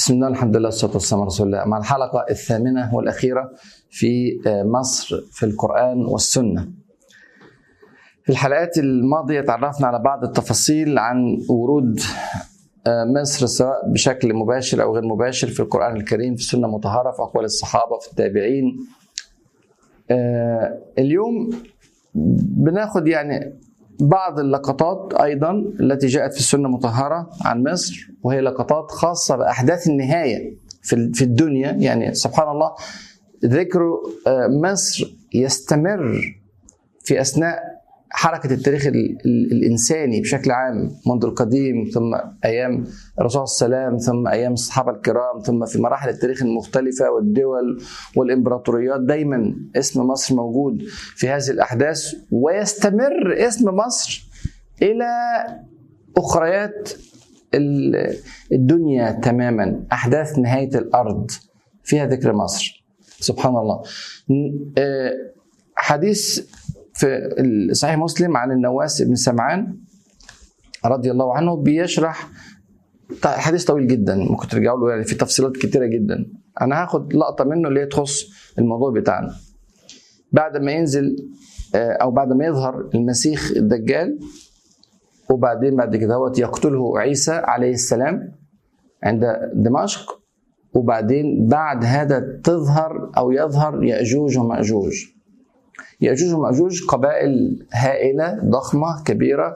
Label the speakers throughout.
Speaker 1: بسم الله الحمد لله والصلاه والسلام على رسول الله مع الحلقه الثامنه والاخيره في مصر في القران والسنه. في الحلقات الماضيه تعرفنا على بعض التفاصيل عن ورود مصر سواء بشكل مباشر او غير مباشر في القران الكريم في السنه المطهره في اقوال الصحابه في التابعين. اليوم بناخد يعني بعض اللقطات ايضا التي جاءت في السنه المطهره عن مصر وهي لقطات خاصه باحداث النهايه في في الدنيا يعني سبحان الله ذكر مصر يستمر في اثناء حركه التاريخ الانساني بشكل عام منذ القديم ثم ايام الرسول صلى الله عليه وسلم ثم ايام الصحابه الكرام ثم في مراحل التاريخ المختلفه والدول والامبراطوريات دايما اسم مصر موجود في هذه الاحداث ويستمر اسم مصر الى اخريات الدنيا تماما احداث نهايه الارض فيها ذكر مصر سبحان الله حديث في صحيح مسلم عن النواس بن سمعان رضي الله عنه بيشرح حديث طويل جدا ممكن ترجعوا له يعني في تفصيلات كتيره جدا انا هاخد لقطه منه اللي هي تخص الموضوع بتاعنا بعد ما ينزل او بعد ما يظهر المسيح الدجال وبعدين بعد كده هو يقتله عيسى عليه السلام عند دمشق وبعدين بعد هذا تظهر او يظهر ياجوج وماجوج ياجوج وماجوج قبائل هائله ضخمه كبيره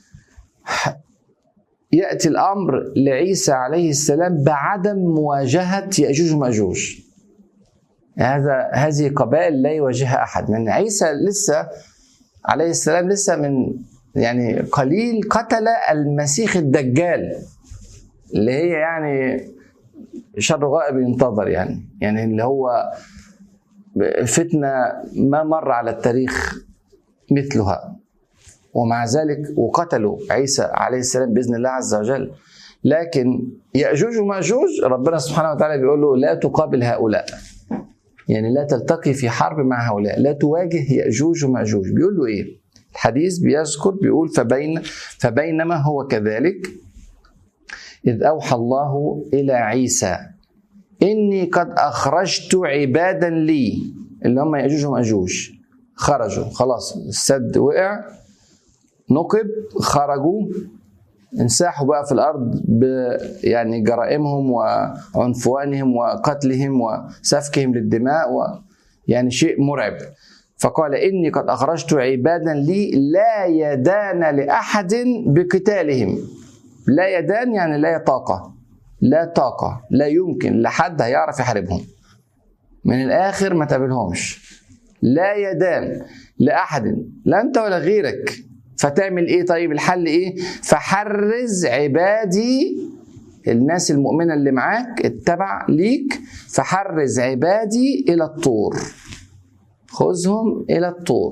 Speaker 1: ياتي الامر لعيسى عليه السلام بعدم مواجهه ياجوج وماجوج هذا هذه قبائل لا يواجهها احد لان عيسى لسه عليه السلام لسه من يعني قليل قتل المسيح الدجال اللي هي يعني شر غائب ينتظر يعني يعني اللي هو فتنة ما مر على التاريخ مثلها ومع ذلك وقتلوا عيسى عليه السلام بإذن الله عز وجل لكن يأجوج ومأجوج ربنا سبحانه وتعالى بيقول له لا تقابل هؤلاء يعني لا تلتقي في حرب مع هؤلاء لا تواجه يأجوج ومأجوج بيقول له إيه الحديث بيذكر بيقول فبين فبينما هو كذلك إذ أوحى الله إلى عيسى إني قد أخرجت عبادا لي اللي هم يأجوج ومأجوج خرجوا خلاص السد وقع نقب خرجوا انساحوا بقى في الأرض ب يعني جرائمهم وعنفوانهم وقتلهم وسفكهم للدماء و يعني شيء مرعب فقال إني قد أخرجت عبادا لي لا يدان لأحد بقتالهم لا يدان يعني لا طاقة لا طاقة لا يمكن لحد هيعرف يحاربهم من الآخر ما تقابلهمش لا يدان لأحد لا أنت ولا غيرك فتعمل إيه طيب الحل إيه فحرز عبادي الناس المؤمنة اللي معاك اتبع ليك فحرز عبادي إلى الطور خذهم إلى الطور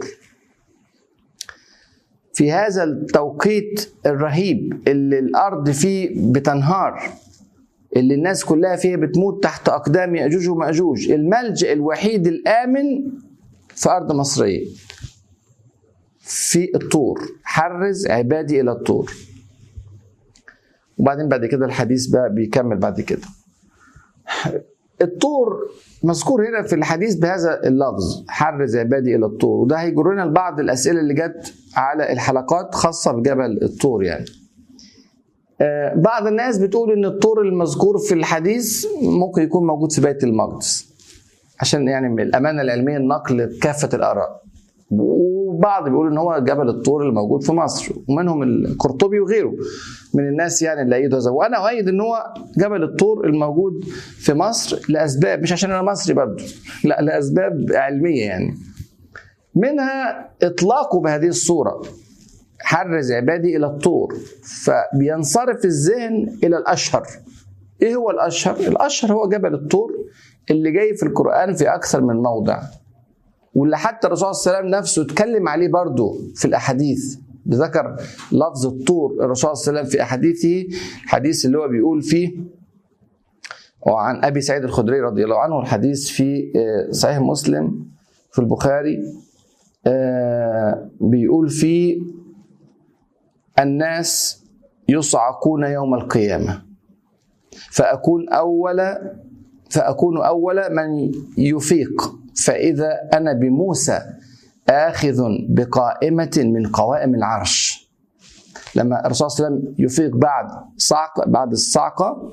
Speaker 1: في هذا التوقيت الرهيب اللي الأرض فيه بتنهار اللي الناس كلها فيها بتموت تحت أقدام يأجوج ومأجوج الملجأ الوحيد الآمن في أرض مصرية في الطور حرز عبادي إلى الطور وبعدين بعد كده الحديث بقى بيكمل بعد كده الطور مذكور هنا في الحديث بهذا اللفظ حرز عبادي الى الطور وده هيجرنا لبعض الاسئله اللي جت على الحلقات خاصه بجبل الطور يعني بعض الناس بتقول ان الطور المذكور في الحديث ممكن يكون موجود في بيت المقدس عشان يعني من الامانه العلميه النقل كافه الاراء وبعض بيقول ان هو جبل الطور اللي موجود في مصر ومنهم القرطبي وغيره من الناس يعني اللي ايدوا هذا وانا اؤيد ان هو جبل الطور الموجود في مصر لاسباب مش عشان انا مصري برضه لا لاسباب علميه يعني منها اطلاقه بهذه الصوره حرز عبادي الى الطور فبينصرف الذهن الى الاشهر ايه هو الاشهر الاشهر هو جبل الطور اللي جاي في القران في اكثر من موضع واللي حتى الرسول صلى الله عليه وسلم نفسه اتكلم عليه برضه في الاحاديث ذكر لفظ الطور الرسول صلى الله عليه وسلم في احاديثه الحديث اللي هو بيقول فيه وعن ابي سعيد الخدري رضي الله عنه الحديث في صحيح مسلم في البخاري بيقول فيه الناس يصعقون يوم القيامه فأكون أول فأكون أول من يفيق فإذا أنا بموسى آخذ بقائمة من قوائم العرش لما الرسول صلى الله عليه وسلم يفيق بعد صعقة بعد الصعقة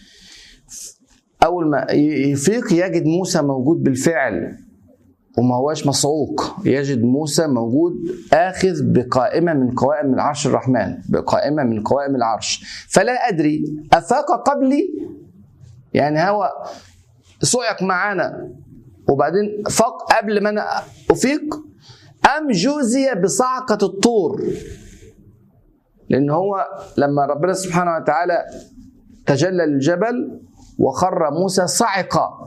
Speaker 1: أول ما يفيق يجد موسى موجود بالفعل وما هواش مصعوق يجد موسى موجود آخذ بقائمة من قوائم العرش الرحمن بقائمة من قوائم العرش فلا أدري أفاق قبلي يعني هو صعق معانا وبعدين فاق قبل ما أنا أفيق أم جوزي بصعقة الطور لأن هو لما ربنا سبحانه وتعالى تجلى للجبل وخر موسى صعق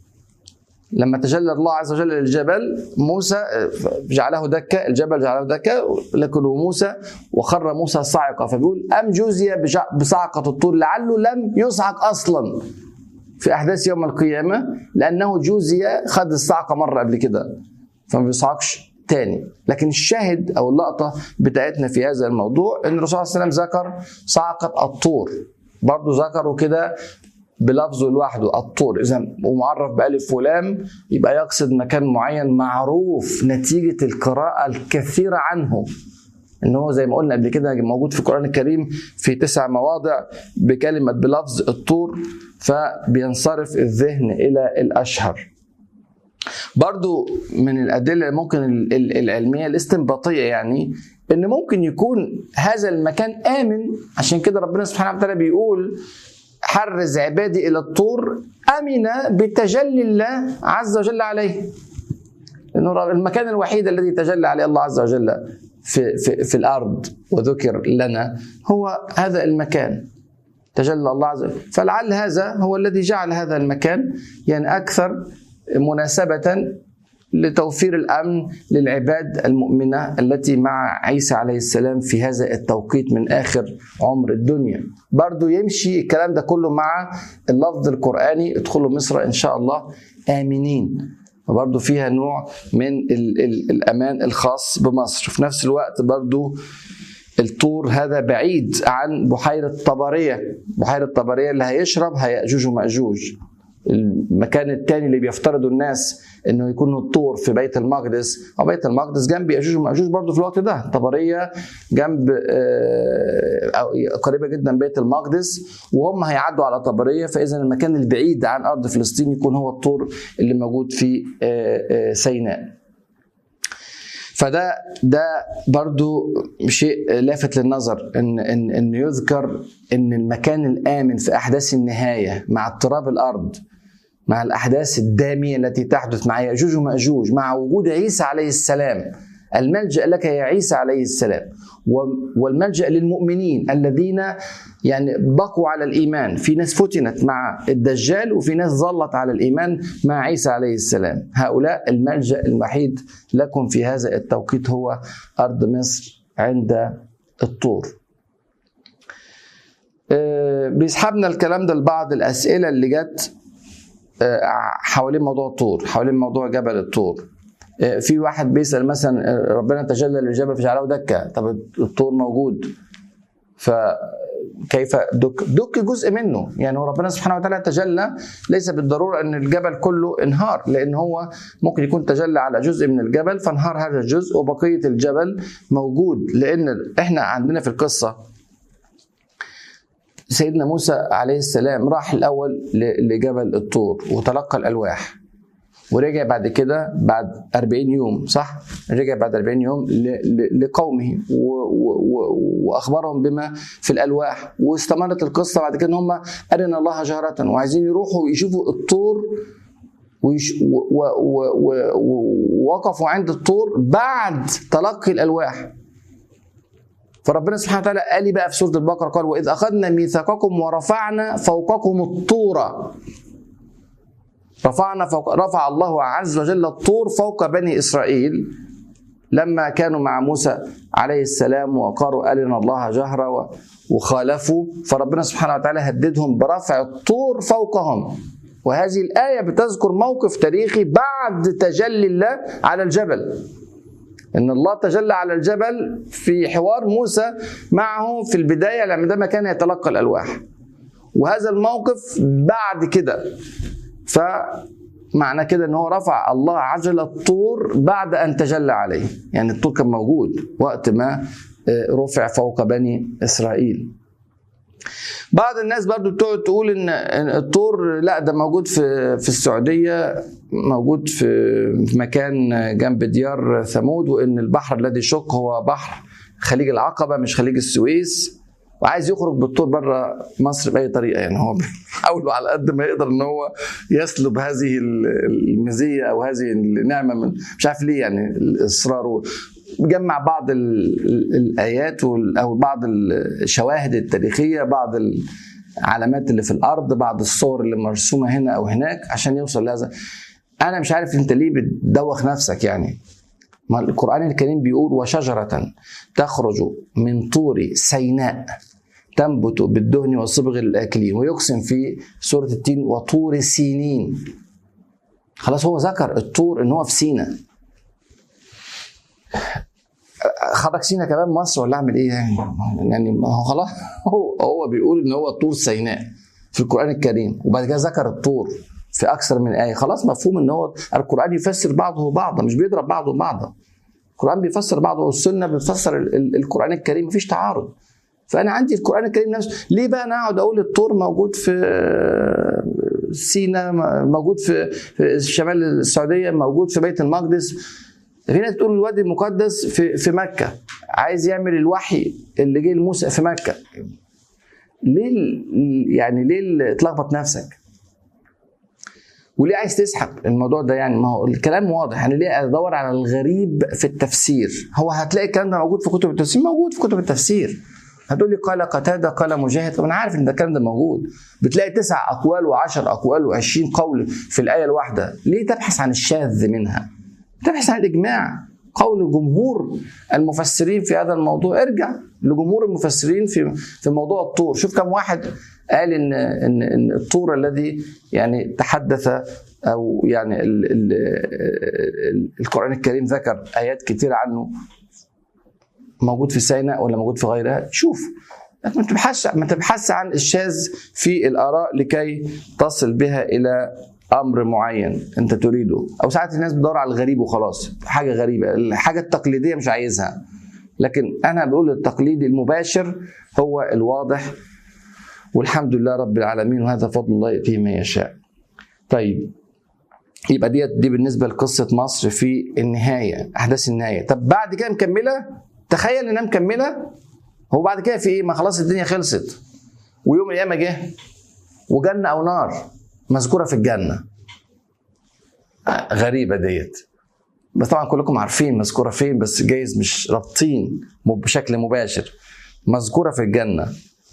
Speaker 1: لما تجلى الله عز وجل للجبل موسى جعله دكة الجبل جعله دكة لكنه موسى وخر موسى صعقة فبيقول أم جوزي بصعقة الطور لعله لم يصعق أصلا في أحداث يوم القيامة لأنه جوزي خد الصعقة مرة قبل كده فما بيصعقش تاني لكن الشاهد أو اللقطة بتاعتنا في هذا الموضوع أن الرسول صلى الله عليه وسلم ذكر صعقة الطور برضه ذكروا كده بلفظه لوحده الطور اذا ومعرف بالف ولام يبقى يقصد مكان معين معروف نتيجه القراءه الكثيره عنه ان هو زي ما قلنا قبل كده موجود في القران الكريم في تسع مواضع بكلمه بلفظ الطور فبينصرف الذهن الى الاشهر برضو من الادله ممكن العلميه الاستنباطيه يعني ان ممكن يكون هذا المكان امن عشان كده ربنا سبحانه وتعالى بيقول حرز عبادي الى الطور امن بتجلي الله عز وجل عليه لانه المكان الوحيد الذي تجلى عليه الله عز وجل في, في, في الارض وذكر لنا هو هذا المكان تجلى الله عز وجل فلعل هذا هو الذي جعل هذا المكان يعني اكثر مناسبه لتوفير الامن للعباد المؤمنه التي مع عيسى عليه السلام في هذا التوقيت من اخر عمر الدنيا. برضو يمشي الكلام ده كله مع اللفظ القراني ادخلوا مصر ان شاء الله امنين. وبرضو فيها نوع من ال ال الامان الخاص بمصر، في نفس الوقت برضو الطور هذا بعيد عن بحيره طبريه، بحيره طبريه اللي هيشرب هيأجوج ومأجوج. المكان الثاني اللي بيفترضوا الناس انه يكون الطور في بيت المقدس او بيت المقدس جنب ياجوج وماجوج برضه في الوقت ده طبريه جنب أو قريبه جدا بيت المقدس وهم هيعدوا على طبريه فاذا المكان البعيد عن ارض فلسطين يكون هو الطور اللي موجود في سيناء فده ده برضو شيء لافت للنظر ان ان ان يذكر ان المكان الامن في احداث النهايه مع اضطراب الارض مع الاحداث الداميه التي تحدث مع ياجوج وماجوج مع وجود عيسى عليه السلام الملجا لك يا عيسى عليه السلام والملجا للمؤمنين الذين يعني بقوا على الايمان في ناس فتنت مع الدجال وفي ناس ظلت على الايمان مع عيسى عليه السلام هؤلاء الملجا الوحيد لكم في هذا التوقيت هو ارض مصر عند الطور بيسحبنا الكلام ده لبعض الاسئله اللي جت حوالين موضوع الطور حوالين موضوع جبل الطور في واحد بيسال مثلا ربنا تجلى للجبل فجعله دكه طب الطور موجود فكيف دك دك جزء منه يعني ربنا سبحانه وتعالى تجلى ليس بالضروره ان الجبل كله انهار لان هو ممكن يكون تجلى على جزء من الجبل فانهار هذا الجزء وبقيه الجبل موجود لان احنا عندنا في القصه سيدنا موسى عليه السلام راح الاول لجبل الطور وتلقى الالواح ورجع بعد كده بعد 40 يوم صح؟ رجع بعد 40 يوم لقومه واخبرهم بما في الالواح واستمرت القصه بعد كده ان هم ارنا الله جهره وعايزين يروحوا يشوفوا الطور ووقفوا عند الطور بعد تلقي الالواح فربنا سبحانه وتعالى قال بقى في سوره البقره قال واذ اخذنا ميثاقكم ورفعنا فوقكم الطور رفعنا فوق رفع الله عز وجل الطور فوق بني اسرائيل لما كانوا مع موسى عليه السلام وقالوا ارنا الله جهرا وخالفوا فربنا سبحانه وتعالى هددهم برفع الطور فوقهم وهذه الآية بتذكر موقف تاريخي بعد تجلي الله على الجبل ان الله تجلى على الجبل في حوار موسى معه في البدايه عندما كان يتلقى الالواح وهذا الموقف بعد كده ف معنى كده ان هو رفع الله عز وجل الطور بعد ان تجلى عليه يعني الطور كان موجود وقت ما رفع فوق بني اسرائيل بعض الناس برضو بتقعد تقول ان الطور لا ده موجود في في السعوديه موجود في مكان جنب ديار ثمود وان البحر الذي يشق هو بحر خليج العقبه مش خليج السويس وعايز يخرج بالطور بره مصر باي طريقه يعني هو بيحاول على قد ما يقدر ان هو يسلب هذه المزيه او هذه النعمه من مش عارف ليه يعني الاصرار جمع بعض الايات او بعض الشواهد التاريخيه بعض العلامات اللي في الارض بعض الصور اللي مرسومه هنا او هناك عشان يوصل لهذا انا مش عارف انت ليه بتدوخ نفسك يعني ما القرآن الكريم بيقول وشجرة تخرج من طور سيناء تنبت بالدهن والصبغ الآكلين ويقسم في سورة التين وطور سينين خلاص هو ذكر الطور ان هو في سينا خرج سينا كمان مصر ولا اعمل ايه يعني يعني ما هو خلاص هو هو بيقول ان هو طور سيناء في القران الكريم وبعد كده ذكر الطور في اكثر من ايه خلاص مفهوم ان هو القران يفسر بعضه بعضا مش بيضرب بعضه بعضا القران بيفسر بعضه والسنه بتفسر القران الكريم مفيش تعارض فانا عندي القران الكريم نفسه ليه بقى انا اقعد اقول الطور موجود في سينا موجود في شمال السعوديه موجود في بيت المقدس في ناس تقول الوادي المقدس في في مكه عايز يعمل الوحي اللي جه لموسى في مكه ليه يعني ليه تلخبط نفسك وليه عايز تسحب الموضوع ده يعني ما هو الكلام واضح يعني ليه ادور على الغريب في التفسير هو هتلاقي الكلام ده موجود في كتب التفسير موجود في كتب التفسير هتقول لي قال قتاده قال مجاهد طب انا عارف ان ده الكلام ده موجود بتلاقي تسع اقوال وعشر اقوال وعشرين قول في الايه الواحده ليه تبحث عن الشاذ منها تبحث عن الاجماع قول جمهور المفسرين في هذا الموضوع ارجع لجمهور المفسرين في في موضوع الطور شوف كم واحد قال ان ان ان الطور الذي يعني تحدث او يعني ال ال ال القران الكريم ذكر ايات كتير عنه موجود في سيناء ولا موجود في غيرها شوف ما تبحثش ما تبحثش عن الشاذ في الاراء لكي تصل بها الى امر معين انت تريده او ساعات الناس بتدور على الغريب وخلاص حاجه غريبه الحاجه التقليديه مش عايزها لكن انا بقول التقليد المباشر هو الواضح والحمد لله رب العالمين وهذا فضل الله يؤتيه من يشاء طيب يبقى ديت دي بالنسبه لقصه مصر في النهايه احداث النهايه طب بعد كده مكمله تخيل انها مكمله هو بعد كده في ايه ما خلاص الدنيا خلصت ويوم القيامه جه وجنه او نار مذكوره في الجنه غريبه ديت بس طبعا كلكم عارفين مذكوره فين بس جايز مش رابطين بشكل مباشر مذكوره في الجنه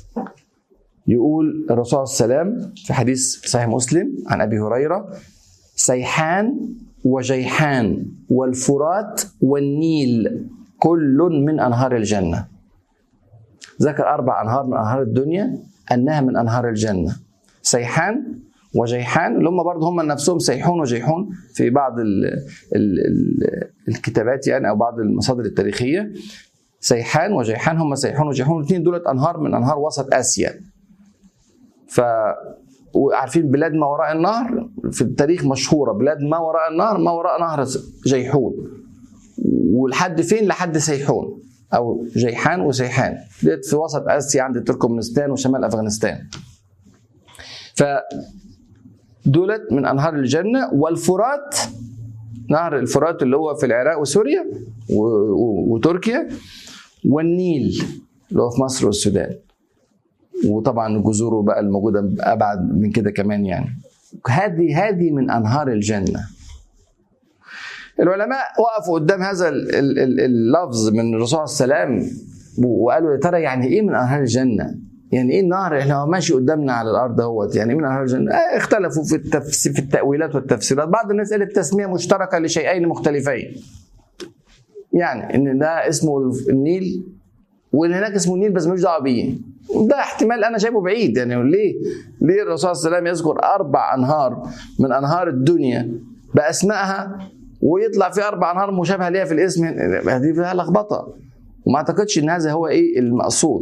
Speaker 1: يقول الرسول صلى الله عليه وسلم في حديث صحيح مسلم عن ابي هريره سيحان وجيحان والفرات والنيل كل من انهار الجنه ذكر اربع انهار من انهار الدنيا انها من انهار الجنه سيحان وجيحان اللي هم برضه هم نفسهم سيحون وجيحون في بعض ال ال ال الكتابات يعني او بعض المصادر التاريخيه سيحان وجيحان هم سيحون وجيحون الاثنين دولت انهار من انهار وسط اسيا ف وعارفين بلاد ما وراء النهر في التاريخ مشهوره بلاد ما وراء النهر ما وراء نهر جيحون ولحد فين لحد سيحون او جيحان وسيحان ديت في وسط اسيا عند تركمانستان وشمال افغانستان ف دولت من انهار الجنه والفرات نهر الفرات اللي هو في العراق وسوريا وتركيا والنيل اللي هو في مصر والسودان وطبعا جذوره بقى الموجوده ابعد من كده كمان يعني هذه هذه من انهار الجنه العلماء وقفوا قدام هذا اللفظ من الرسول صلى الله عليه وسلم وقالوا يا ترى يعني ايه من انهار الجنه؟ يعني ايه النهر احنا هو ماشي قدامنا على الارض اهوت يعني من انهار الجنه؟ آه اختلفوا في التفسير في التاويلات والتفسيرات، بعض الناس قالت تسميه مشتركه لشيئين مختلفين. يعني ان ده اسمه النيل واللي هناك اسمه النيل بس ملوش دعوه بيه. ده احتمال انا شايفه بعيد يعني ليه؟ ليه الرسول صلى الله عليه وسلم يذكر اربع انهار من انهار الدنيا باسمائها ويطلع في اربع انهار مشابهه ليها في الاسم دي فيها لخبطه وما اعتقدش ان هذا هو ايه المقصود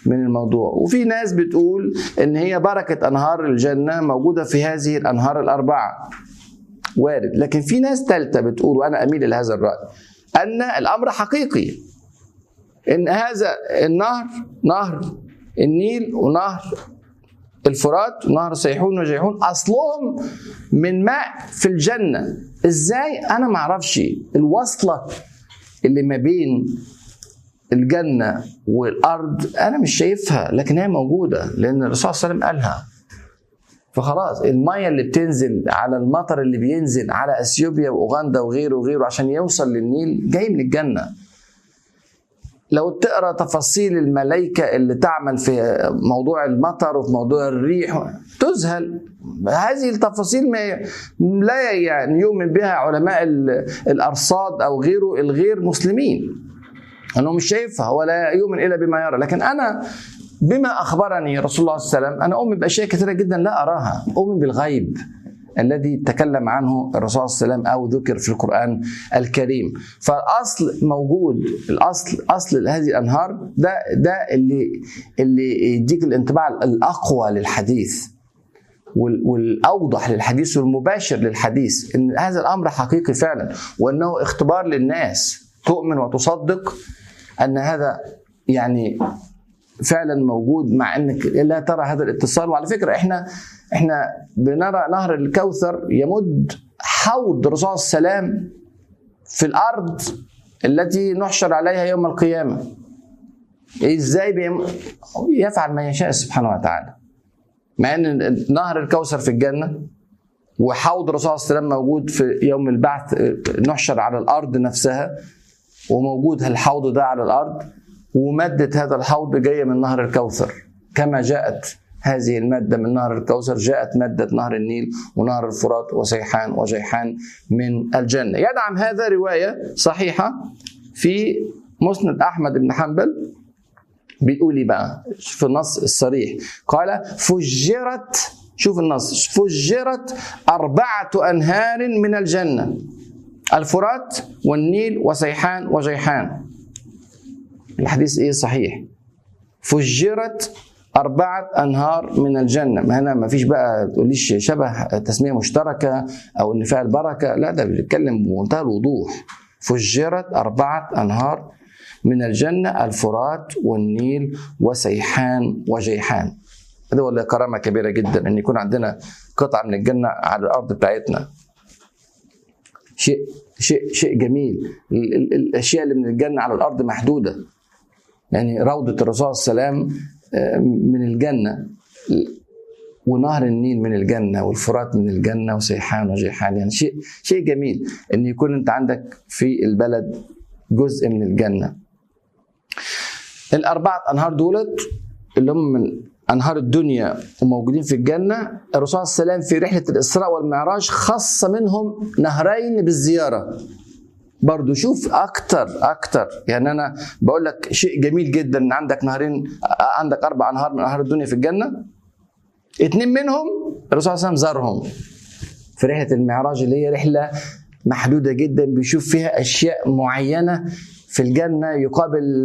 Speaker 1: من الموضوع وفي ناس بتقول ان هي بركه انهار الجنه موجوده في هذه الانهار الاربعه وارد لكن في ناس ثالثه بتقول وانا اميل الى هذا الراي ان الامر حقيقي ان هذا النهر نهر النيل ونهر الفرات ونهر سيحون وجيحون اصلهم من ماء في الجنه ازاي انا ما اعرفش الوصله اللي ما بين الجنه والارض انا مش شايفها لكن هي موجوده لان الرسول صلى الله عليه وسلم قالها فخلاص الميه اللي بتنزل على المطر اللي بينزل على اثيوبيا واوغندا وغيره وغيره عشان يوصل للنيل جاي من الجنه لو تقرا تفاصيل الملائكه اللي تعمل في موضوع المطر وفي موضوع الريح تذهل هذه التفاصيل ما لا يعني يؤمن بها علماء الارصاد او غيره الغير مسلمين انه مش شايفها ولا يؤمن الا بما يرى لكن انا بما اخبرني رسول الله صلى الله عليه وسلم انا اؤمن باشياء كثيره جدا لا اراها اؤمن بالغيب الذي تكلم عنه الرسول صلى الله عليه وسلم او ذكر في القران الكريم فالاصل موجود الاصل اصل هذه الانهار ده ده اللي اللي يديك الانطباع الاقوى للحديث والاوضح للحديث والمباشر للحديث ان هذا الامر حقيقي فعلا وانه اختبار للناس تؤمن وتصدق ان هذا يعني فعلا موجود مع انك لا ترى هذا الاتصال وعلى فكره احنا احنا بنرى نهر الكوثر يمد حوض الرسول صلى الله عليه وسلم في الارض التي نحشر عليها يوم القيامه ازاي بيم... يفعل ما يشاء سبحانه وتعالى مع ان نهر الكوثر في الجنه وحوض الرسول صلى الله عليه وسلم موجود في يوم البعث نحشر على الارض نفسها وموجود الحوض ده على الارض ومادة هذا الحوض جاية من نهر الكوثر كما جاءت هذه المادة من نهر الكوثر جاءت مادة نهر النيل ونهر الفرات وسيحان وجيحان من الجنة يدعم هذا رواية صحيحة في مسند أحمد بن حنبل بيقول لي بقى في النص الصريح قال فجرت شوف النص فجرت أربعة أنهار من الجنة الفرات والنيل وسيحان وجيحان الحديث ايه صحيح فجرت أربعة أنهار من الجنة ما هنا ما فيش بقى تقوليش شبه تسمية مشتركة أو إن فيها البركة لا ده بيتكلم بمنتهى الوضوح فجرت أربعة أنهار من الجنة الفرات والنيل وسيحان وجيحان هذا ولا كرامة كبيرة جدا أن يكون عندنا قطعة من الجنة على الأرض بتاعتنا شيء شيء شيء جميل الأشياء اللي من الجنة على الأرض محدودة يعني روضة الرسول صلى الله عليه وسلم من الجنة ونهر النيل من الجنة والفرات من الجنة وسيحان وجيحان يعني شيء شيء جميل ان يكون انت عندك في البلد جزء من الجنة الأربعة أنهار دولت اللي هم من أنهار الدنيا وموجودين في الجنة الرسول صلى الله عليه وسلم في رحلة الإسراء والمعراج خص منهم نهرين بالزيارة برضو شوف اكتر اكتر يعني انا بقول لك شيء جميل جدا ان عندك نهرين عندك اربع انهار من انهار الدنيا في الجنه اتنين منهم الرسول صلى الله عليه وسلم زارهم في رحله المعراج اللي هي رحله محدوده جدا بيشوف فيها اشياء معينه في الجنه يقابل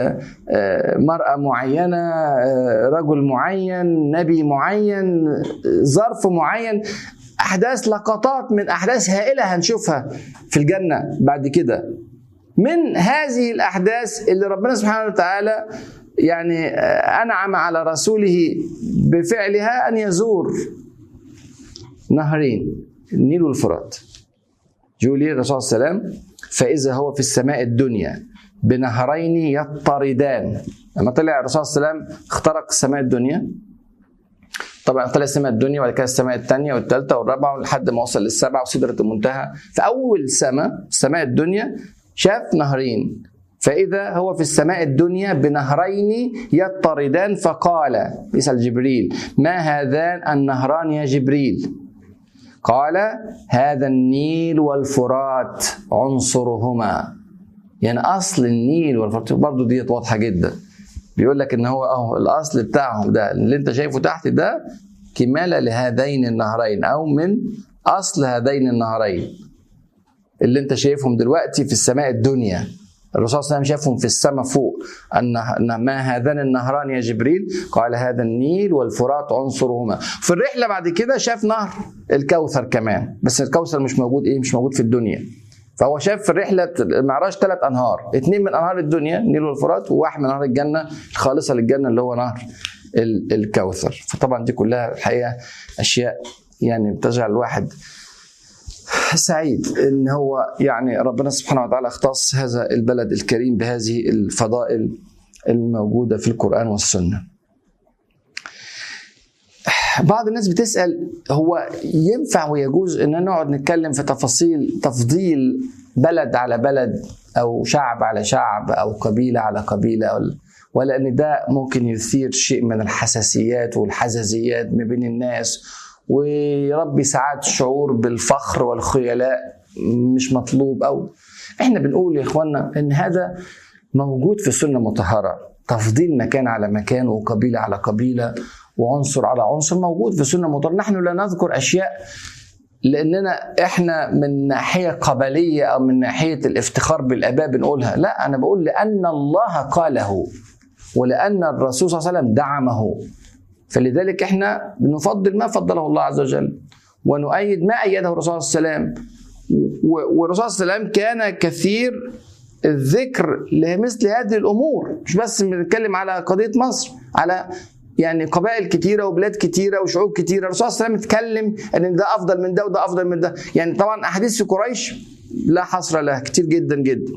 Speaker 1: مراه معينه رجل معين نبي معين ظرف معين احداث لقطات من احداث هائله هنشوفها في الجنه بعد كده من هذه الاحداث اللي ربنا سبحانه وتعالى يعني انعم على رسوله بفعلها ان يزور نهرين النيل والفرات جولي الرسول صلى الله عليه وسلم فاذا هو في السماء الدنيا بنهرين يطردان لما طلع الرسول صلى الله عليه وسلم اخترق السماء الدنيا طبعا طلع السماء الدنيا وبعد كده السماء الثانيه والثالثه والرابعه لحد ما وصل للسبعه وسدره المنتهى في اول سماء السماء الدنيا شاف نهرين فإذا هو في السماء الدنيا بنهرين يطردان فقال يسأل جبريل ما هذان النهران يا جبريل قال هذا النيل والفرات عنصرهما يعني أصل النيل والفرات برضه ديت واضحة جدا بيقول لك ان هو اهو الاصل بتاعهم ده اللي انت شايفه تحت ده كماله لهذين النهرين او من اصل هذين النهرين اللي انت شايفهم دلوقتي في السماء الدنيا الرسول صلى الله عليه وسلم شافهم في السماء فوق ان ما هذان النهران يا جبريل قال هذا النيل والفرات عنصرهما في الرحله بعد كده شاف نهر الكوثر كمان بس الكوثر مش موجود ايه مش موجود في الدنيا فهو شاف في رحلة المعراج ثلاث أنهار اثنين من أنهار الدنيا النيل والفرات وواحد من أنهار الجنة الخالصة للجنة اللي هو نهر الكوثر فطبعا دي كلها الحقيقة أشياء يعني بتجعل الواحد سعيد ان هو يعني ربنا سبحانه وتعالى اختص هذا البلد الكريم بهذه الفضائل الموجوده في القران والسنه. بعض الناس بتسال هو ينفع ويجوز ان نقعد نتكلم في تفاصيل تفضيل بلد على بلد او شعب على شعب او قبيله على قبيله ولا ان ده ممكن يثير شيء من الحساسيات والحزازيات ما بين الناس ويربي ساعات شعور بالفخر والخيلاء مش مطلوب او احنا بنقول يا اخوانا ان هذا موجود في السنه المطهره تفضيل مكان على مكان وقبيله على قبيله وعنصر على عنصر موجود في السنه المطهره نحن لا نذكر اشياء لاننا احنا من ناحيه قبليه او من ناحيه الافتخار بالاباء بنقولها لا انا بقول لان الله قاله ولان الرسول صلى الله عليه وسلم دعمه فلذلك احنا بنفضل ما فضله الله عز وجل ونؤيد ما ايده الرسول صلى الله عليه وسلم والرسول صلى الله عليه وسلم كان كثير الذكر لمثل هذه الامور مش بس بنتكلم على قضيه مصر على يعني قبائل كتيره وبلاد كتيره وشعوب كتيره الرسول صلى الله عليه وسلم اتكلم ان ده افضل من ده وده افضل من ده يعني طبعا احاديث في قريش لا حصر لها كتير جدا جدا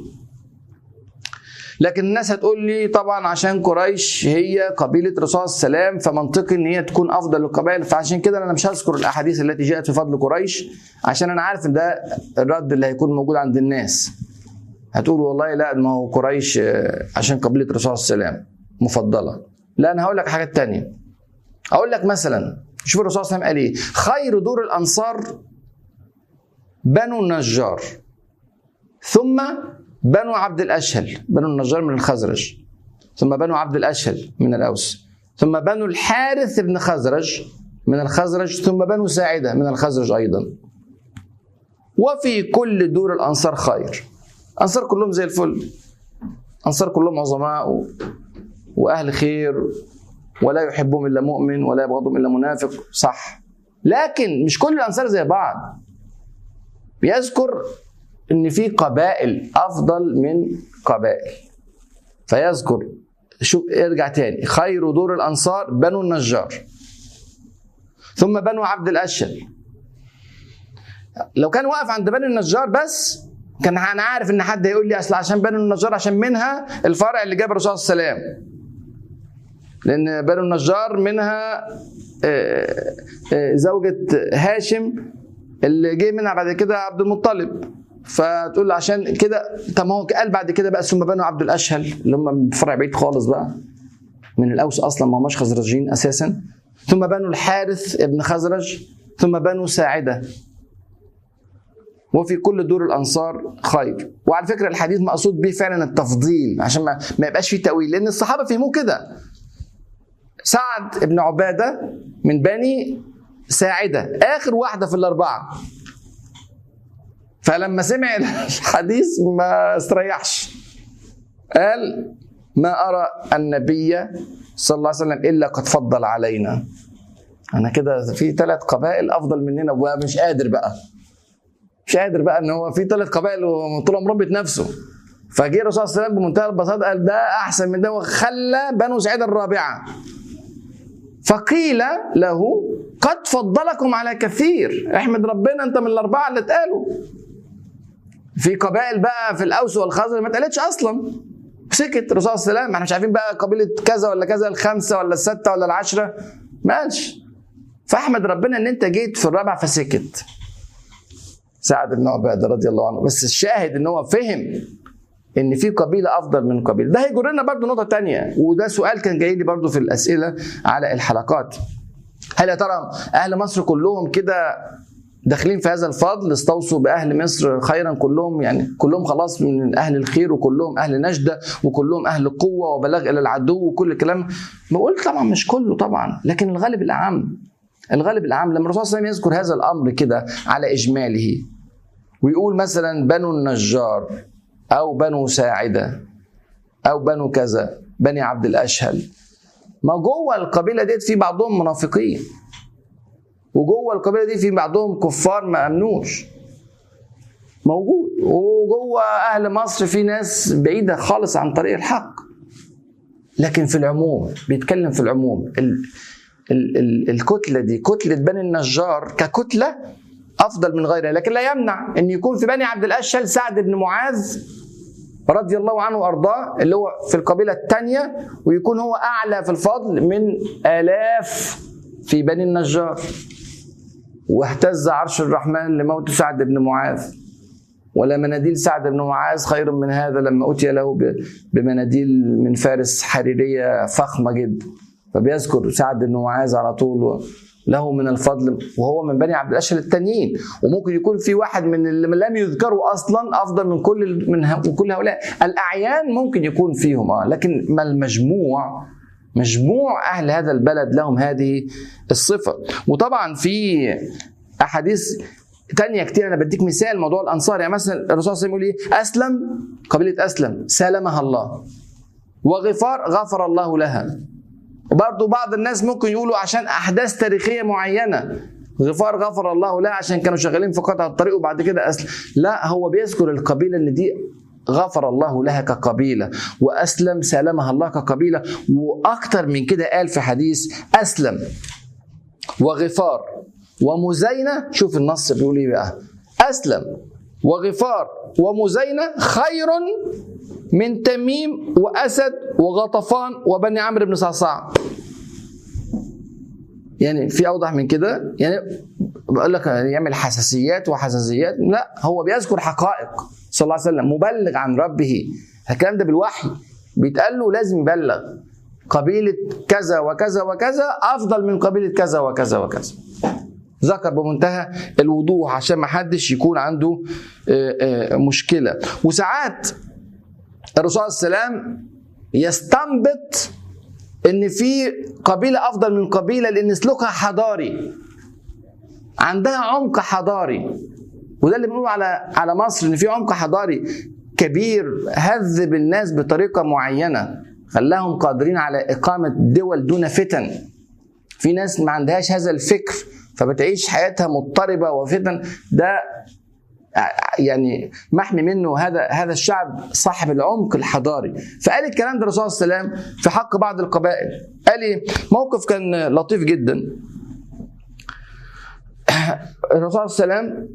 Speaker 1: لكن الناس هتقول لي طبعا عشان قريش هي قبيله الرسول صلى الله عليه وسلم فمنطقي ان هي تكون افضل القبائل فعشان كده انا مش هذكر الاحاديث التي جاءت في فضل قريش عشان انا عارف ان ده الرد اللي هيكون موجود عند الناس هتقول والله لا ما هو قريش عشان قبيله الرسول صلى الله عليه وسلم مفضله لا انا هقول لك حاجات تانية اقول لك مثلا شوف الرسول صلى الله عليه وسلم قال ايه خير دور الانصار بنو النجار ثم بنو عبد الاشهل بنو النجار من الخزرج ثم بنو عبد الاشهل من الاوس ثم بنو الحارث بن خزرج من الخزرج ثم بنو ساعده من الخزرج ايضا وفي كل دور الانصار خير انصار كلهم زي الفل انصار كلهم عظماء و... واهل خير ولا يحبهم الا مؤمن ولا يبغضهم الا منافق صح لكن مش كل الانصار زي بعض بيذكر ان في قبائل افضل من قبائل فيذكر شوف ارجع تاني خير دور الانصار بنو النجار ثم بنو عبد الاشهل لو كان واقف عند بنو النجار بس كان انا عارف ان حد هيقول لي اصل عشان بنو النجار عشان منها الفرع اللي جاب الرسول صلى الله عليه وسلم لان بنو النجار منها زوجة هاشم اللي جه منها بعد كده عبد المطلب فتقول عشان كده طب ما هو قال بعد كده بقى ثم بنو عبد الاشهل اللي هم فرع بعيد خالص بقى من الاوس اصلا ما هماش خزرجين اساسا ثم بنو الحارث ابن خزرج ثم بنو ساعده وفي كل دور الانصار خير وعلى فكره الحديث مقصود به فعلا التفضيل عشان ما, ما يبقاش فيه تاويل لان الصحابه فهموه كده سعد بن عباده من بني ساعده اخر واحده في الاربعه فلما سمع الحديث ما استريحش قال ما ارى النبي صلى الله عليه وسلم الا قد فضل علينا انا كده في ثلاث قبائل افضل مننا ومش قادر بقى مش قادر بقى ان هو في ثلاث قبائل وطول عمره بنفسه فجه الرسول صلى الله عليه وسلم بمنتهى البساطه قال ده احسن من ده وخلى بنو سعيد الرابعه فقيل له قد فضلكم على كثير احمد ربنا انت من الاربعه اللي اتقالوا في قبائل بقى في الاوس والخزرج ما اتقالتش اصلا سكت الرسول صلى الله عليه وسلم احنا مش عارفين بقى قبيله كذا ولا كذا الخمسه ولا السته ولا العشره ما قالش فاحمد ربنا ان انت جيت في الرابع فسكت سعد بن عباده رضي الله عنه بس الشاهد ان هو فهم ان في قبيله افضل من قبيله ده هيجرنا برضو نقطه تانية وده سؤال كان جاي لي برضو في الاسئله على الحلقات هل يا ترى اهل مصر كلهم كده داخلين في هذا الفضل استوصوا باهل مصر خيرا كلهم يعني كلهم خلاص من اهل الخير وكلهم اهل نجده وكلهم اهل قوه وبلاغ الى العدو وكل الكلام بقول طبعا مش كله طبعا لكن الغالب الاعم الغالب الاعم لما الرسول صلى الله عليه وسلم يذكر هذا الامر كده على اجماله ويقول مثلا بنو النجار او بنو ساعده او بنو كذا بني عبد الاشهل ما جوه القبيله ديت في بعضهم منافقين وجوه القبيله دي في بعضهم كفار ما امنوش موجود وجوه اهل مصر في ناس بعيده خالص عن طريق الحق لكن في العموم بيتكلم في العموم ال ال ال الكتله دي كتله بني النجار ككتله افضل من غيرها لكن لا يمنع ان يكون في بني عبد الاشهل سعد بن معاذ رضي الله عنه وارضاه اللي هو في القبيله الثانيه ويكون هو اعلى في الفضل من الاف في بني النجار واهتز عرش الرحمن لموت سعد بن معاذ ولا مناديل سعد بن معاذ خير من هذا لما أتي له بمناديل من فارس حريرية فخمة جدا فبيذكر سعد بن معاذ على طول له من الفضل وهو من بني عبد الاشهل التانيين وممكن يكون في واحد من اللي لم يذكروا اصلا افضل من كل من كل هؤلاء الاعيان ممكن يكون فيهم اه لكن ما المجموع مجموع اهل هذا البلد لهم هذه الصفه وطبعا في احاديث تانية كتير انا بديك مثال موضوع الانصار يعني مثلا الرسول صلى الله عليه وسلم يقول ايه اسلم قبيله اسلم سالمها الله وغفار غفر الله لها وبرضه بعض الناس ممكن يقولوا عشان احداث تاريخيه معينه غفار غفر الله لها عشان كانوا شغالين في قطع الطريق وبعد كده اسلم لا هو بيذكر القبيله ان دي غفر الله لها كقبيله واسلم سالمها الله كقبيله واكثر من كده قال في حديث اسلم وغفار ومزينه شوف النص بيقول ايه بقى اسلم وغفار ومزينه خير من تميم واسد وغطفان وبني عمرو بن صعصع يعني في اوضح من كده يعني بقول لك يعمل حساسيات وحساسيات لا هو بيذكر حقائق صلى الله عليه وسلم مبلغ عن ربه الكلام ده بالوحي بيتقال له لازم يبلغ قبيلة كذا وكذا وكذا أفضل من قبيلة كذا وكذا وكذا ذكر بمنتهى الوضوح عشان ما حدش يكون عنده مشكلة وساعات الرسول صلى الله عليه وسلم يستنبط ان في قبيلة افضل من قبيلة لان سلوكها حضاري عندها عمق حضاري وده اللي بنقول على على مصر ان في عمق حضاري كبير هذب الناس بطريقه معينه خلاهم قادرين على اقامه دول دون فتن في ناس ما عندهاش هذا الفكر فبتعيش حياتها مضطربه وفتن ده يعني محمي منه هذا هذا الشعب صاحب العمق الحضاري فقال الكلام ده الرسول صلى الله عليه وسلم في حق بعض القبائل قال ايه موقف كان لطيف جدا الرسول صلى الله عليه وسلم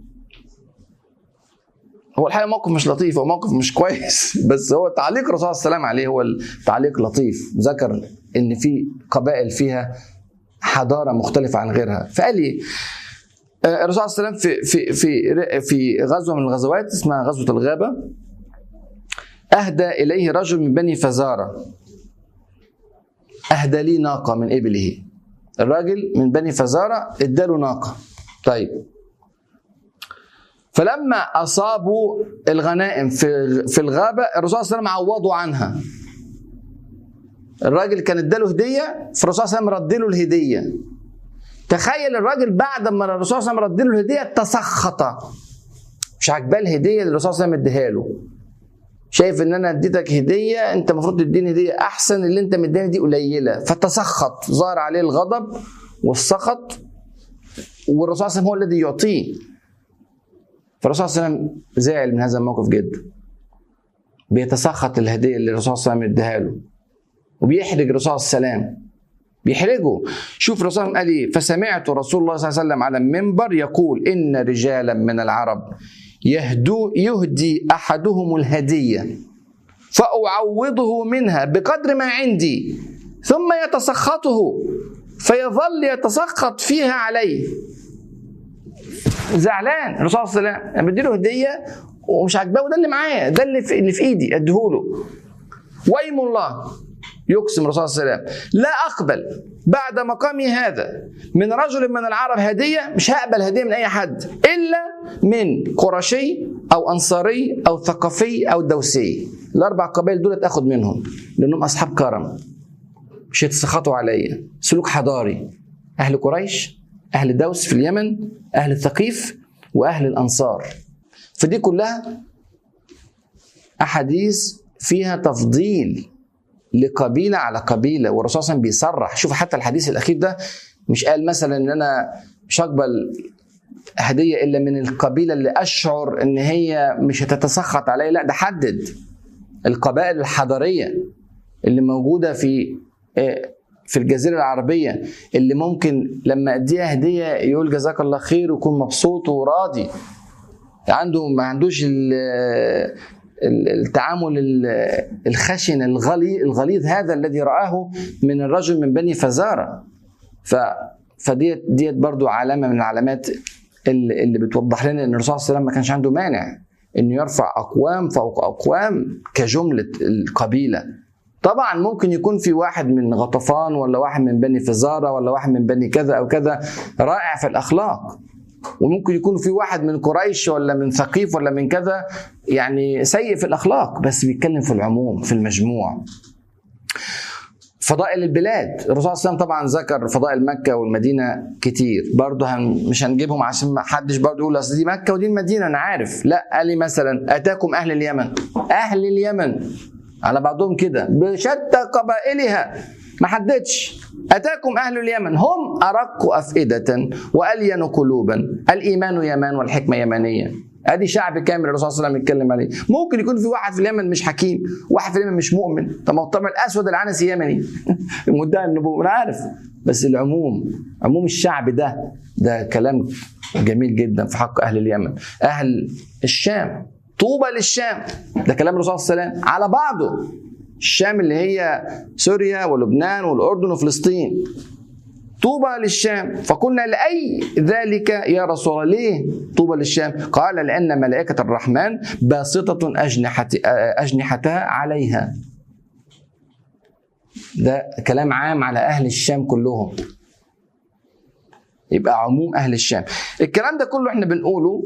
Speaker 1: هو الحقيقه موقف مش لطيف هو موقف مش كويس بس هو تعليق الرسول صلى الله عليه وسلم عليه هو التعليق لطيف ذكر ان في قبائل فيها حضاره مختلفه عن غيرها فقال لي الرسول صلى الله عليه وسلم في في في في غزوه من الغزوات اسمها غزوه الغابه اهدى اليه رجل من بني فزاره اهدى لي ناقه من ابله الراجل من بني فزاره اداله ناقه طيب فلما اصابوا الغنائم في في الغابه الرسول صلى الله عليه وسلم عوضوا عنها الراجل كان اداله هديه فالرسول صلى الله عليه وسلم رد له الهديه تخيل الراجل بعد ما الرسول صلى الله عليه وسلم رد له الهديه تسخط مش عاجباه الهديه اللي الرسول صلى الله عليه وسلم اديها له شايف ان انا اديتك هديه انت المفروض تديني هديه احسن اللي انت مديني دي قليله فتسخط ظهر عليه الغضب والسخط والرسول صلى الله عليه وسلم هو الذي يعطيه فالرسول صلى الله عليه وسلم زعل من هذا الموقف جدا بيتسخط الهديه اللي الرسول صلى الله عليه وسلم اداها له وبيحرج الرسول صلى الله عليه وسلم بيحرجه شوف الرسول صلى الله عليه وسلم قال ايه فسمعت رسول الله صلى الله عليه وسلم على المنبر يقول ان رجالا من العرب يهدو يهدي احدهم الهديه فاعوضه منها بقدر ما عندي ثم يتسخطه فيظل يتسخط فيها عليه زعلان الرسول صلى الله عليه وسلم انا بديله هديه ومش عاجباه وده اللي معايا ده اللي في, اللي في ايدي اديهوله وايم الله يقسم الرسول صلى الله عليه وسلم لا اقبل بعد مقامي هذا من رجل من العرب هديه مش هقبل هديه من اي حد الا من قرشي او انصاري او ثقفي او دوسي الاربع قبائل دول اخد منهم لانهم اصحاب كرم مش يتسخطوا عليا سلوك حضاري اهل قريش اهل دوس في اليمن اهل الثقيف واهل الانصار فدي كلها احاديث فيها تفضيل لقبيله على قبيله والرسول صلى الله عليه وسلم بيصرح شوف حتى الحديث الاخير ده مش قال مثلا ان انا مش هقبل هديه الا من القبيله اللي اشعر ان هي مش هتتسخط عليا لا ده حدد القبائل الحضريه اللي موجوده في في الجزيره العربيه اللي ممكن لما اديها هديه يقول جزاك الله خير ويكون مبسوط وراضي عنده ما عندوش التعامل الخشن الغليظ هذا الذي رآه من الرجل من بني فزارة ف فديت ديت برضو علامة من العلامات اللي بتوضح لنا ان الرسول صلى الله عليه وسلم ما كانش عنده مانع انه يرفع اقوام فوق اقوام كجملة القبيلة طبعا ممكن يكون في واحد من غطفان ولا واحد من بني فزارة ولا واحد من بني كذا او كذا رائع في الاخلاق وممكن يكون في واحد من قريش ولا من ثقيف ولا من كذا يعني سيء في الاخلاق بس بيتكلم في العموم في المجموع فضائل البلاد الرسول صلى الله عليه وسلم طبعا ذكر فضائل مكه والمدينه كتير برضه هن مش هنجيبهم عشان ما حدش برضه يقول اصل دي مكه ودي المدينه انا عارف لا قال لي مثلا اتاكم اهل اليمن اهل اليمن على بعضهم كده بشتى قبائلها ما حددش أتاكم أهل اليمن هم أرق أفئدة وألين قلوبا الإيمان يمان والحكمة يمانية ادي شعب كامل الرسول صلى الله عليه وسلم يتكلم عليه ممكن يكون في واحد في اليمن مش حكيم واحد في اليمن مش مؤمن طب ما هو طبعا الاسود العنسي يمني مدعي النبوه انا عارف بس العموم عموم الشعب ده ده كلام جميل جدا في حق اهل اليمن اهل الشام طوبى للشام ده كلام الرسول صلى الله عليه وسلم على بعضه الشام اللي هي سوريا ولبنان والاردن وفلسطين طوبى للشام فقلنا لأي ذلك يا رسول الله ليه طوبى للشام قال لأن ملائكة الرحمن باسطة أجنحة أجنحتها عليها ده كلام عام على أهل الشام كلهم يبقى عموم أهل الشام الكلام ده كله احنا بنقوله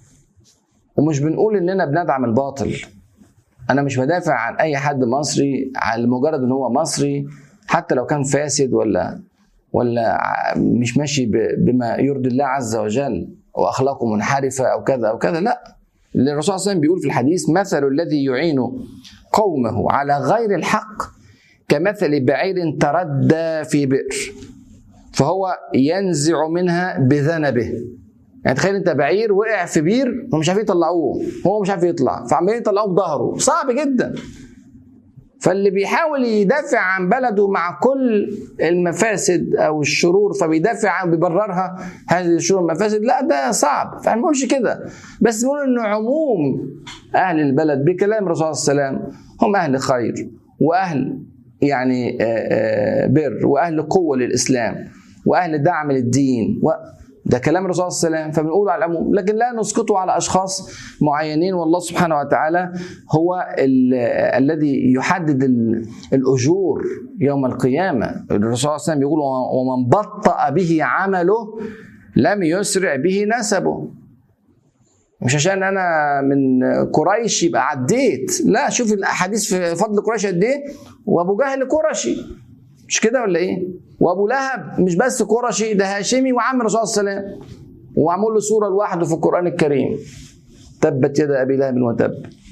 Speaker 1: ومش بنقول اننا بندعم الباطل انا مش بدافع عن اي حد مصري على مجرد ان هو مصري حتى لو كان فاسد ولا ولا مش ماشي بما يرضي الله عز وجل واخلاقه منحرفه او كذا او كذا لا اللي الرسول صلى الله عليه وسلم بيقول في الحديث مثل الذي يعين قومه على غير الحق كمثل بعير تردى في بئر فهو ينزع منها بذنبه يعني تخيل انت بعير وقع في بير ومش عارفين يطلعوه هو مش عارف يطلع فعمالين يطلعوه بظهره صعب جدا فاللي بيحاول يدافع عن بلده مع كل المفاسد او الشرور فبيدافع عن بيبررها هذه الشرور المفاسد لا ده صعب فاحنا ما بنقولش كده بس بنقول انه عموم اهل البلد بكلام الرسول صلى الله عليه وسلم هم اهل خير واهل يعني بر واهل قوه للاسلام واهل دعم للدين و ده كلام الرسول صلى الله عليه وسلم فبنقوله على العموم لكن لا نسقطه على اشخاص معينين والله سبحانه وتعالى هو الذي يحدد الاجور يوم القيامه الرسول صلى الله عليه وسلم يقول ومن بطأ به عمله لم يسرع به نسبه مش عشان انا من قريش يبقى عديت لا شوف الاحاديث في فضل قريش قد ايه وابو جهل قرشي مش كده ولا ايه؟ وابو لهب مش بس قرشي ده هاشمي وعم الرسول صلى الله عليه وسلم ومعمول له سوره لوحده في القران الكريم تبت يد ابي لهب وتب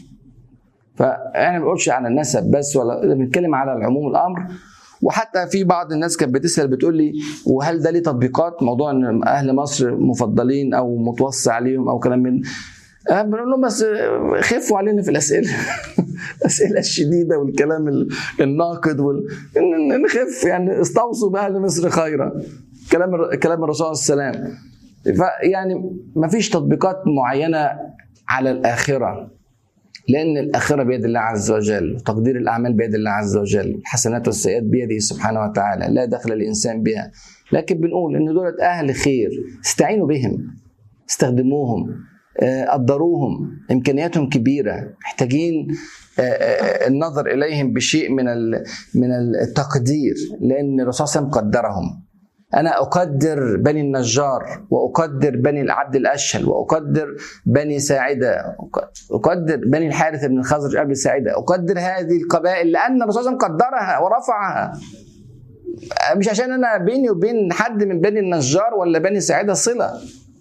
Speaker 1: فاحنا ما بنقولش على النسب بس ولا بنتكلم على العموم الامر وحتى في بعض الناس كانت بتسال بتقول لي وهل ده ليه تطبيقات موضوع ان اهل مصر مفضلين او متوصي عليهم او كلام من بنقول لهم بس خفوا علينا في الاسئله الاسئله الشديده والكلام الناقد وال... نخف يعني استوصوا باهل مصر خيرا كلام كلام الرسول صلى الله عليه وسلم فيعني ما فيش تطبيقات معينه على الاخره لان الاخره بيد الله عز وجل وتقدير الاعمال بيد الله عز وجل الحسنات والسيئات بيده سبحانه وتعالى لا دخل الانسان بها لكن بنقول ان دولت اهل خير استعينوا بهم استخدموهم قدروهم امكانياتهم كبيره محتاجين النظر اليهم بشيء من من التقدير لان الرسول صلى الله عليه وسلم قدرهم انا اقدر بني النجار واقدر بني العبد الاشهل واقدر بني ساعده اقدر بني الحارث بن الخزرج ابي ساعده اقدر هذه القبائل لان الرسول صلى الله عليه وسلم قدرها ورفعها مش عشان انا بيني وبين حد من بني النجار ولا بني ساعده صله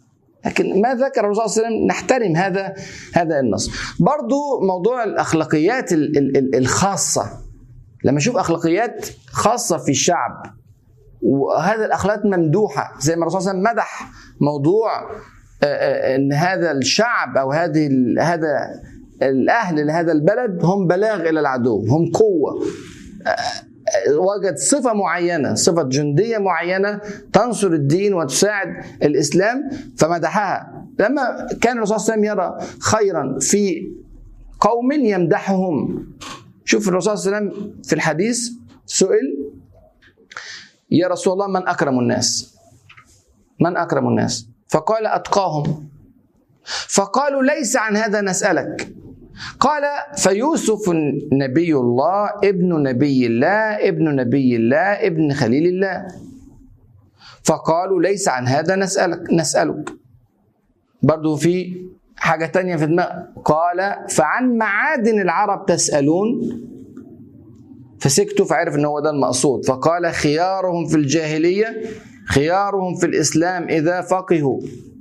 Speaker 1: لكن ما ذكر الرسول صلى الله عليه وسلم نحترم هذا هذا النص برضو موضوع الاخلاقيات الخاصه لما اشوف اخلاقيات خاصه في الشعب وهذا الاخلاق ممدوحه زي ما الرسول صلى الله عليه وسلم مدح موضوع ان هذا الشعب او هذه هذا الاهل لهذا البلد هم بلاغ الى العدو هم قوه وجد صفه معينه صفه جنديه معينه تنصر الدين وتساعد الاسلام فمدحها لما كان الرسول صلى الله عليه وسلم يرى خيرا في قوم يمدحهم شوف الرسول صلى الله عليه وسلم في الحديث سئل يا رسول الله من اكرم الناس من اكرم الناس فقال اتقاهم فقالوا ليس عن هذا نسالك قال فيوسف نبي الله ابن نبي الله ابن نبي الله ابن خليل الله فقالوا ليس عن هذا نسألك نسألك برضو في حاجة تانية في دماغ قال فعن معادن العرب تسألون فسكتوا فعرف ان هو ده المقصود فقال خيارهم في الجاهلية خيارهم في الإسلام إذا فقهوا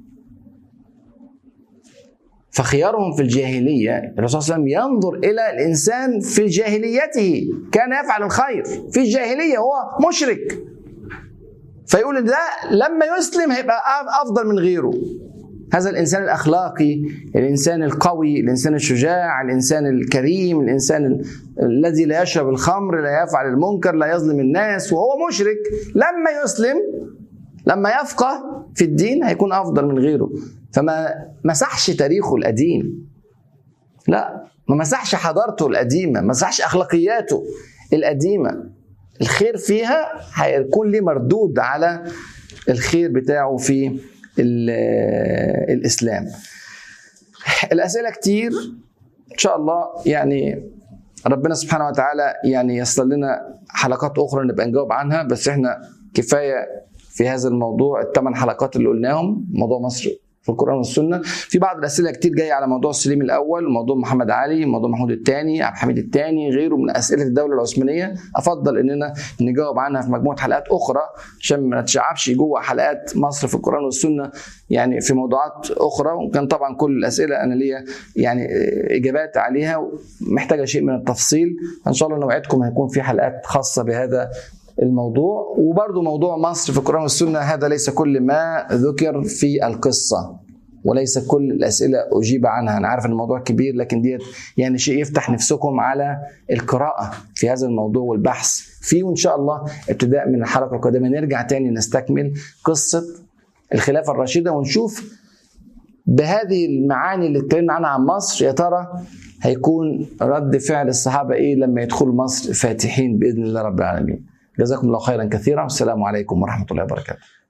Speaker 1: فخيارهم في الجاهلية الرسول صلى الله عليه وسلم ينظر إلى الإنسان في جاهليته كان يفعل الخير في الجاهلية هو مشرك فيقول ده لما يسلم هيبقى أفضل من غيره هذا الإنسان الأخلاقي الإنسان القوي الإنسان الشجاع الإنسان الكريم الإنسان الذي لا يشرب الخمر لا يفعل المنكر لا يظلم الناس وهو مشرك لما يسلم لما يفقه في الدين هيكون أفضل من غيره فما مسحش تاريخه القديم لا ما مسحش حضارته القديمه ما مسحش اخلاقياته القديمه الخير فيها هيكون ليه مردود على الخير بتاعه في الاسلام الاسئله كتير ان شاء الله يعني ربنا سبحانه وتعالى يعني يصل لنا حلقات اخرى نبقى نجاوب عنها بس احنا كفايه في هذا الموضوع الثمان حلقات اللي قلناهم موضوع مصر في القران والسنه في بعض الاسئله كتير جايه على موضوع سليم الاول موضوع محمد علي موضوع محمود الثاني عبد الحميد الثاني غيره من اسئله الدوله العثمانيه افضل اننا نجاوب عنها في مجموعه حلقات اخرى عشان ما نتشعبش جوه حلقات مصر في القران والسنه يعني في موضوعات اخرى وكان طبعا كل الاسئله انا ليا يعني اجابات عليها محتاجه شيء من التفصيل فان شاء الله نوعدكم هيكون في حلقات خاصه بهذا الموضوع وبرضه موضوع مصر في القرآن والسنة هذا ليس كل ما ذكر في القصة وليس كل الأسئلة أجيب عنها أنا عارف أن الموضوع كبير لكن ديت يعني شيء يفتح نفسكم على القراءة في هذا الموضوع والبحث فيه وإن شاء الله ابتداء من الحلقة القادمة نرجع تاني نستكمل قصة الخلافة الراشدة ونشوف بهذه المعاني اللي اتكلمنا عنها عن مصر يا ترى هيكون رد فعل الصحابة إيه لما يدخلوا مصر فاتحين بإذن الله رب العالمين جزاكم الله خيرا كثيرا والسلام عليكم ورحمه الله وبركاته